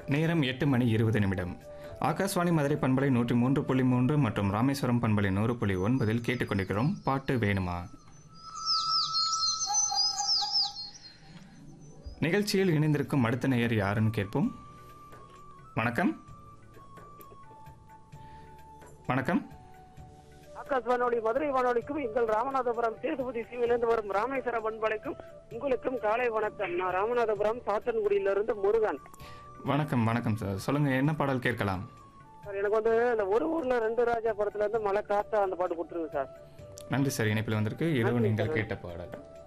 நேரம் எட்டு மணி இருபது நிமிடம் ஆகாஷ்வாணி மதுரை பண்பலை நூற்றி மூன்று புள்ளி மூன்று மற்றும் ராமேஸ்வரம் பண்பலை நூறு புள்ளி ஒன்பதில் கேட்டுக்கொண்டிருக்கிறோம் பாட்டு வேணுமா நிகழ்ச்சியில் இணைந்திருக்கும் அடுத்த நேயர் யாருன்னு கேட்போம் வணக்கம் வணக்கம் ஆகாஷ் வானொலி மதுரை வானொலிக்கும் எங்கள் ராமநாதபுரம் சேதுபதி சீவிலிருந்து வரும் ராமேஸ்வர பண்பலைக்கும் உங்களுக்கும் காலை வணக்கம் நான் ராமநாதபுரம் சாத்தன்குடியிலிருந்து முருகன் வணக்கம் வணக்கம் சார் சொல்லுங்க என்ன பாடல் கேட்கலாம் சார் எனக்கு வந்து இந்த ஒரு ஊர்ல ரெண்டு ராஜா படத்துல இருந்து மழை காத்தா அந்த பாட்டு கொடுத்துருங்க சார் நன்றி சார் இணைப்பில் வந்திருக்கு இரவு நன்றி நீங்கள் சார். கேட்ட பாடல்